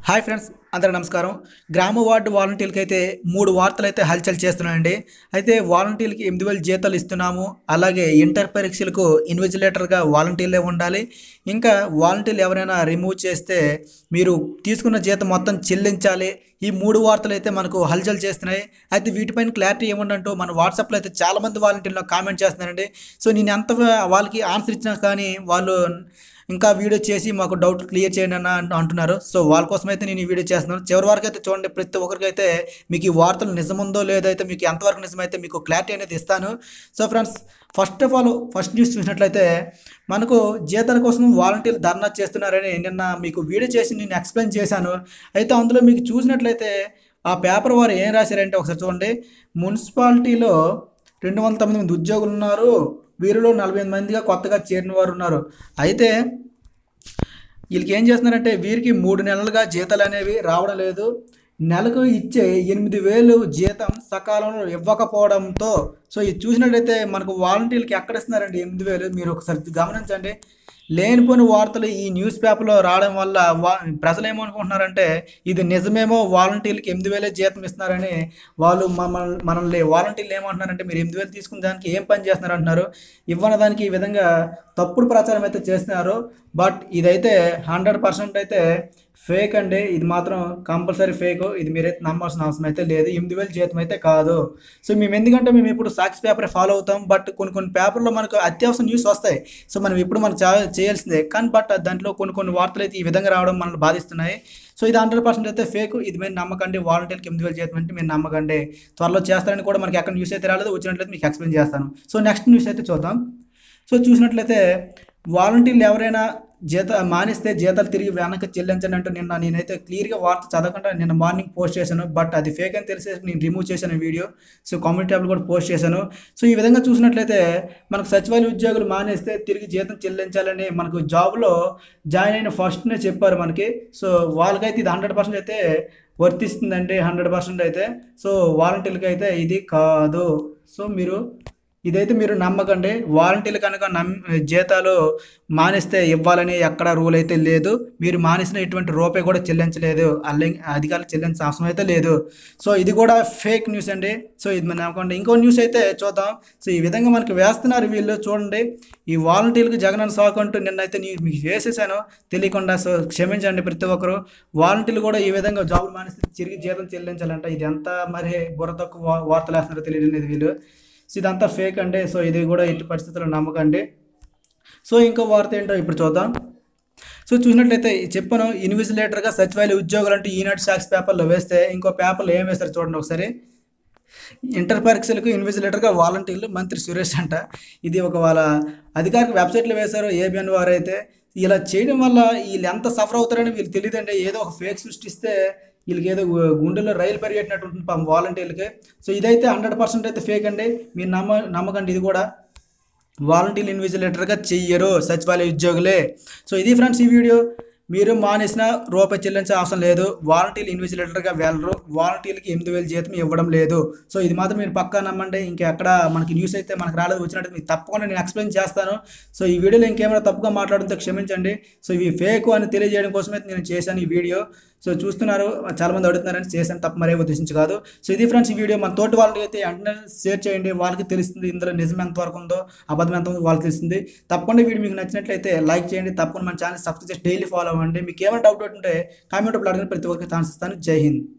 hi friends అందరికీ నమస్కారం గ్రామ వార్డు వాలంటీర్లకి అయితే మూడు వార్తలు అయితే హల్చల్ చేస్తున్నాయండి అయితే వాలంటీర్లకి ఎనిమిది వేలు జీతాలు ఇస్తున్నాము అలాగే ఇంటర్ పరీక్షలకు ఇన్విజిలేటర్గా వాలంటీర్లే ఉండాలి ఇంకా వాలంటీర్లు ఎవరైనా రిమూవ్ చేస్తే మీరు తీసుకున్న జీతం మొత్తం చెల్లించాలి ఈ మూడు వార్తలు అయితే మనకు హల్చల్ చేస్తున్నాయి అయితే వీటిపైన క్లారిటీ ఏముందంటూ మన వాట్సాప్లో అయితే చాలామంది వాలంటీర్లు కామెంట్ చేస్తున్నారండి సో నేను ఎంత వాళ్ళకి ఆన్సర్ ఇచ్చినా కానీ వాళ్ళు ఇంకా వీడియో చేసి మాకు డౌట్ క్లియర్ చేయండి అన్న అంటు- అంటున్నారు సో వాళ్ళ కోసం అయితే నేను ఈ వీడియో చేస్తున్నాను చివరి వరకు అయితే చూడండి ప్రతి ఒక్కరికి అయితే మీకు ఈ వార్తలు నిజముందో లేదో అయితే మీకు ఎంతవరకు నిజమైతే మీకు క్లారిటీ అనేది ఇస్తాను so friends first of all first news చూసినట్లయితే మనకు జీతాల కోసం వాలంటీర్లు ధర్నా చేస్తున్నారని నిన్న మీకు వీడియో చేసి నేను ఎక్స్ప్లెయిన్ చేశాను అయితే అందులో మీకు చూసినట్లయితే ఆ పేపర్ వారు ఏం రాశారంటే ఒకసారి చూడండి మున్సిపాలిటీలో రెండు వందల తొమ్మిది మంది ఉద్యోగులు ఉన్నారు వీరిలో నలభై ఎనిమిది మందిగా కొత్తగా చేరిన వారు ఉన్నారు అయితే వీళ్ళకి ఏం చేస్తున్నారంటే వీరికి మూడు నెలలుగా జీతాలు అనేవి రావడం లేదు నెలకు ఇచ్చే ఎనిమిది వేలు జీతం సకాలంలో ఇవ్వకపోవడంతో సో ఇది చూసినట్లయితే మనకు వాలంటీర్లకి ఎక్కడ ఇస్తున్నారండి ఎనిమిది వేలు మీరు ఒకసారి గమనించండి లేనిపోని వార్తలు ఈ న్యూస్ పేపర్లో రావడం వల్ల వా ప్రజలు ఏమనుకుంటున్నారంటే ఇది నిజమేమో వాలంటీర్లకి ఎనిమిది వేలే జీతం ఇస్తున్నారని వాళ్ళు మమ్మల్ని మనల్ని వాలంటీర్లు ఏమంటున్నారంటే మీరు ఎనిమిది వేలు తీసుకున్న దానికి ఏం పని చేస్తున్నారు అంటున్నారు ఇవ్వని దానికి ఈ విధంగా తప్పుడు ప్రచారం అయితే చేస్తున్నారు బట్ ఇదైతే హండ్రెడ్ పర్సెంట్ అయితే ఫేక్ అండి ఇది మాత్రం కంపల్సరీ ఫేక్ ఇది మీరైతే నమ్మాల్సిన అవసరం అయితే లేదు ఎనిమిది వేలు జీతం అయితే కాదు సో మేము ఎందుకంటే మేము ఇప్పుడు సాక్షి పేపర్ ఫాలో అవుతాం బట్ కొన్ని కొన్ని పేపర్లో మనకు అత్యవసర న్యూస్ వస్తాయి సో మనం ఇప్పుడు మనం చా చేయాల్సిందే కానీ బట్ దాంట్లో కొన్ని కొన్ని వార్తలు అయితే ఈ విధంగా రావడం మనల్ని బాధిస్తున్నాయి సో ఇది హండ్రెడ్ పర్సెంట్ అయితే ఫేక్ ఇది మీరు నమ్మకండి వాలంటీర్కి ఎనిమిది వేలు జీతం అంటే మీరు నమ్మకండి త్వరలో చేస్తారని కూడా మనకి ఎక్కడ న్యూస్ అయితే రాలేదు వచ్చినట్లయితే మీకు ఎక్స్ప్లెయిన్ చేస్తాను సో నెక్స్ట్ న్యూస్ అయితే చూద్దాం సో చూసినట్లయితే వాలంటీర్లు ఎవరైనా జీత మానేస్తే జీతాలు తిరిగి వెనక్కి చెల్లించండి అంటూ నిన్న నేనైతే క్లియర్గా వార్త చదవకుండా నిన్న మార్నింగ్ పోస్ట్ చేశాను బట్ అది ఫేక్ అని తెలిసి నేను రిమూవ్ చేశాను వీడియో సో కామెంట్ ట్యాబ్లో కూడా పోస్ట్ చేశాను సో ఈ విధంగా చూసినట్లయితే మనకు సచివాలయ ఉద్యోగులు మానేస్తే తిరిగి జీతం చెల్లించాలని మనకు జాబ్లో జాయిన్ అయిన ఫస్ట్నే చెప్పారు మనకి సో వాళ్ళకైతే ఇది హండ్రెడ్ పర్సెంట్ అయితే వర్తిస్తుందండి హండ్రెడ్ పర్సెంట్ అయితే సో వాలంటీర్లకి అయితే ఇది కాదు సో మీరు ఇదైతే మీరు నమ్మకండి వాలంటీర్లు కనుక నమ్ జీతాలు మానేస్తే ఇవ్వాలని ఎక్కడ రూల్ అయితే లేదు మీరు మానేసిన ఎటువంటి రూపాయి కూడా చెల్లించలేదు అల్లే అధికారులు చెల్లించిన అవసరం అయితే లేదు సో ఇది కూడా ఫేక్ న్యూస్ అండి సో ఇది మనం నమ్మకండి ఇంకో న్యూస్ అయితే చూద్దాం సో ఈ విధంగా మనకి వేస్తున్నారు వీళ్ళు చూడండి ఈ వాలంటీర్లకు జగనన్న సాకు అంటూ నిన్నైతే నేను మీకు వేసేసాను తెలియకుండా సో క్షమించండి ప్రతి ఒక్కరు వాలంటీర్లు కూడా ఈ విధంగా జాబులు మానేస్తే తిరిగి జీతం చెల్లించాలంట ఇది ఎంత మరి బుర్ర తక్కువ వా- వార్తలు వేస్తున్నారో తెలియడం లేదు వీళ్ళు సో ఇదంతా ఫేక్ అండి సో ఇది కూడా ఎట్టి పరిస్థితుల్లో నమ్మకండి సో ఇంకో వార్త ఏంటో ఇప్పుడు చూద్దాం సో చూసినట్లయితే చెప్పాను ఇన్విజిలేటర్గా సచివాలయ ఉద్యోగులు అంటూ ఈనాడు సాక్షి పేపర్లో వేస్తే ఇంకో పేపర్లో ఏం వేస్తారు చూడండి ఒకసారి ఇంటర్ పరీక్షలకు ఇన్విజిలేటర్గా వాలంటీర్లు మంత్రి సురేష్ అంట ఇది ఒక వాళ్ళ అధికారిక వెబ్సైట్లో వేశారు ఏబిఎన్ వారు అయితే ఇలా చేయడం వల్ల వీళ్ళు ఎంత సఫర్ అవుతారని వీళ్ళు తెలియదండి ఏదో ఒక ఫేక్ సృష్టిస్తే వీళ్ళకి ఏదో గు- గుండెల్లో రైలు పరిగెట్టినట్టు ఉంటుంది పాపం వాలంటీర్లకి సో ఇదైతే హండ్రెడ్ పర్సెంట్ అయితే ఫేక్ అండి మీరు నమ్మ నమ్మకండి ఇది కూడా వాలంటీర్ ఇన్విజిలేటర్గా చెయ్యరు సచివాలయ ఉద్యోగులే సో ఇది ఫ్రెండ్స్ ఈ వీడియో మీరు మానేసిన రూపాయి చెల్లించే అవసరం లేదు వాలంటీర్ ఇన్విజిలేటర్గా వెళ్ళరు వాలంటీర్లకి ఎనిమిది వేలు జీతం ఇవ్వడం లేదు సో ఇది మాత్రం మీరు పక్కా నమ్మండి ఇంకా ఎక్కడ మనకి న్యూస్ అయితే మనకు రాలేదు వచ్చినట్టు మీకు తప్పకుండా నేను ఎక్స్ప్లెయిన్ చేస్తాను సో ఈ వీడియోలో ఇంకేమైనా తప్పుగా మాట్లాడుతుంటే క్షమించండి సో ఇవి ఫేక్ అని తెలియజేయడం కోసమే నేను చేశాను ఈ వీడియో సో చూస్తున్నారు చాలామంది అడుగుతున్నారని చేశాను తప్ప మరే ఉద్దేశించి కాదు సో ఇది ఫ్రెండ్స్ ఈ వీడియో మన తోటి వాళ్ళకి అయితే వెంటనే షేర్ చేయండి వాళ్ళకి తెలుస్తుంది ఇందులో నిజం ఎంతవరకు ఉందో అబద్ధం ఎంత ఉందో వాళ్ళకి తెలుస్తుంది తప్పకుండా వీడియో మీకు నచ్చినట్లయితే లైక్ చేయండి తప్పకుండా మన ఛానల్ సబ్స్క్రైబ్ చేసి డైలీ ఫాలో అవ్వండి మీకు ఏమైనా డౌట్ ఉంటే కామెంట్ అప్పుడు అడిగిన ప్రతి ఒక్కరికి ఛాన్స్ ఇస్తాను జై హింద్